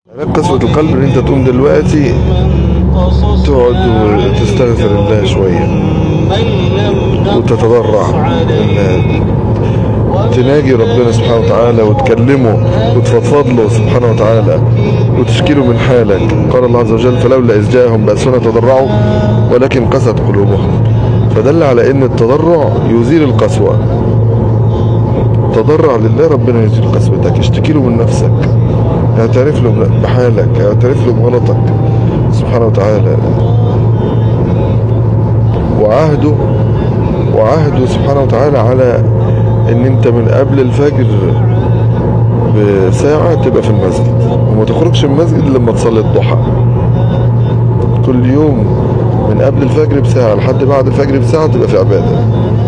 علاج قسوة القلب ان انت تقوم دلوقتي تقعد وتستغفر الله شوية وتتضرع لله تناجي ربنا سبحانه وتعالى وتكلمه وتفضفض له سبحانه وتعالى وتشكي له من حالك قال الله عز وجل فلولا إذ جاءهم بأسنا تضرعوا ولكن قست قلوبهم فدل على ان التضرع يزيل القسوة تضرع لله ربنا يزيل قسوتك اشتكي له من نفسك اعترف له بحالك اعترف له بغلطك سبحانه وتعالى وعهده وعهده سبحانه وتعالى على ان انت من قبل الفجر بساعة تبقى في المسجد وما تخرجش من المسجد لما تصلي الضحى كل يوم من قبل الفجر بساعة لحد بعد الفجر بساعة تبقى في عبادة